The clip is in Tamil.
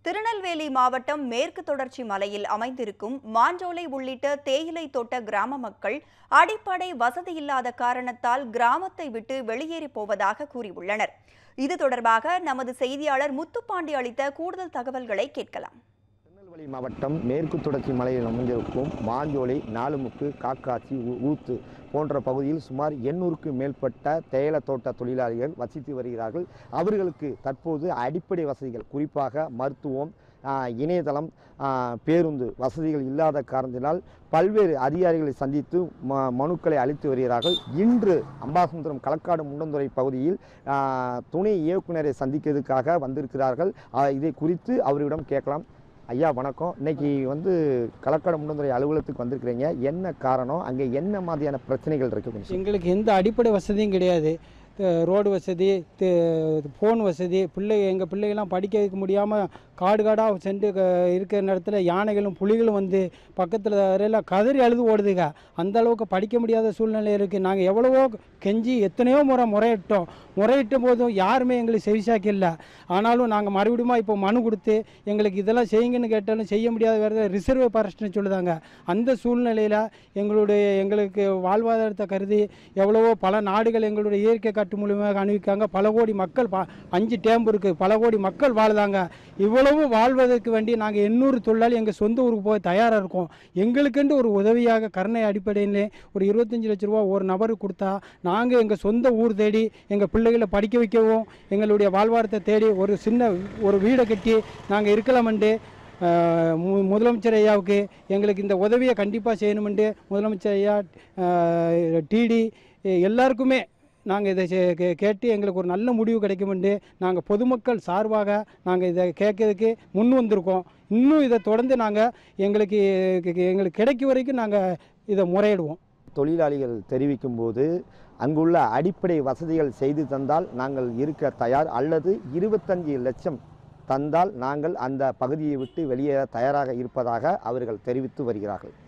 திருநெல்வேலி மாவட்டம் மேற்கு தொடர்ச்சி மலையில் அமைந்திருக்கும் மாஞ்சோலை உள்ளிட்ட தேயிலை தோட்ட கிராம மக்கள் அடிப்படை வசதியில்லாத காரணத்தால் கிராமத்தை விட்டு வெளியேறி போவதாக கூறியுள்ளனர் இது தொடர்பாக நமது செய்தியாளர் முத்துப்பாண்டி அளித்த கூடுதல் தகவல்களை கேட்கலாம் திருநெல்வேலி மாவட்டம் மேற்கு தொடர்ச்சி மலையில் அமைந்திருக்கும் மாஞ்சோலை நாலுமுக்கு காக்காச்சி ஊ- ஊத்து போன்ற பகுதியில் சுமார் எண்ணூறுக்கு மேற்பட்ட தேயிலை தோட்ட தொழிலாளிகள் வசித்து வருகிறார்கள் அவர்களுக்கு தற்போது அடிப்படை வசதிகள் குறிப்பாக மருத்துவம் ஆ, இணையதளம் ஆ, பேருந்து வசதிகள் இல்லாத காரணத்தினால் பல்வேறு அதிகாரிகளை சந்தித்து ம மனுக்களை அளித்து வருகிறார்கள் இன்று அம்பாசமுத்திரம் களக்காடு முண்டந்துறை பகுதியில் ஆ, துணை இயக்குனரை சந்திக்கிறதுக்காக வந்திருக்கிறார்கள் ஆ, இதை குறித்து அவரிடம் கேட்கலாம் ஐயா வணக்கம் இன்னைக்கு வந்து களக்காடு முன்னதுறை அலுவலகத்துக்கு வந்திருக்கிறீங்க என்ன காரணம் அங்கே என்ன மாதிரியான பிரச்சனைகள் இருக்கு கொஞ்சம் சொல்லுங்க. எங்களுக்கு எந்த அடிப்படை வசதியும் கிடையாது த- ரோடு வசதி ஃபோன் வசதி பிள்ளை எங்கள் பிள்ளைகள்லாம் படிக்க வைக்க முடியாமல் காடு காடாக சென்று க- இருக்கிற நேரத்தில் யானைகளும் புலிகளும் வந்து பக்கத்தில் எல்லாம் கதறி அழுது ஓடுதுங்க அந்த அளவுக்கு படிக்க முடியாத சூழ்நிலை இருக்குது நாங்கள் எவ்வளவோ கெஞ்சி எத்தனையோ முறை முறையிட்டோம் முறையிட்ட போதும் யாருமே எங்களுக்கு செவிசாக்கி இல்லை ஆனாலும் நாங்கள் மறுபடியும் இப்போ மனு கொடுத்து எங்களுக்கு இதெல்லாம் செய்யுங்கன்னு கேட்டாலும் செய்ய முடியாத வேறு ரிசர்வ் ஃபாரஸ்ட்னு சொல்லுதாங்க அந்த சூழ்நிலையில் எங்களுடைய எங்களுக்கு வாழ்வாதாரத்தை கருதி எவ்வளவோ பல நாடுகள் எங்களுடைய இயற்கை காட்டு மூலியமாக அனுப்பிக்காங்க பல கோடி மக்கள் பா அஞ்சு டேம்பு இருக்குது பல கோடி மக்கள் வாழுதாங்க இவ்வளவு வாழ்வதற்கு வேண்டி நாங்கள் எண்ணூறு தொழிலாளி எங்கள் சொந்த ஊருக்கு போக தயாராக இருக்கோம் எங்களுக்கென்று ஒரு உதவியாக கருணை அடிப்படையில் ஒரு இருபத்தஞ்சி லட்ச ரூபா ஒரு நபருக்கு கொடுத்தா நாங்கள் எங்கள் சொந்த ஊர் தேடி எங்கள் பிள்ளைகளை படிக்க வைக்கவும் எங்களுடைய வாழ்வாரத்தை தேடி ஒரு சின்ன ஒரு வீடை கட்டி நாங்கள் இருக்கலாமெண்டு ஆஹ் மு- முதலமைச்சர் ஐயாவுக்கு எங்களுக்கு இந்த உதவியை கண்டிப்பாக செய்யணுமெண்டு முதலமைச்சர் ஐயா டிடி எல்லாருக்குமே நாங்கள் இதை சே- கே- கேட்டு எங்களுக்கு ஒரு நல்ல முடிவு கிடைக்குமெண்டு நாங்கள் பொதுமக்கள் சார்பாக நாங்கள் இதை கேட்கறதுக்கு முன் வந்திருக்கோம் இன்னும் இதை தொடர்ந்து நாங்கள் எங்களுக்கு எங்களுக்கு கிடைக்கும் வரைக்கும் நாங்கள் இதை முறையிடுவோம் தொழிலாளிகள் தெரிவிக்கும் போது அங்குள்ள அடிப்படை வசதிகள் செய்து தந்தால் நாங்கள் இருக்க தயார் அல்லது இருபத்தஞ்சு லட்சம் தந்தால் நாங்கள் அந்த பகுதியை விட்டு வெளியேற தயாராக இருப்பதாக அவர்கள் தெரிவித்து வருகிறார்கள்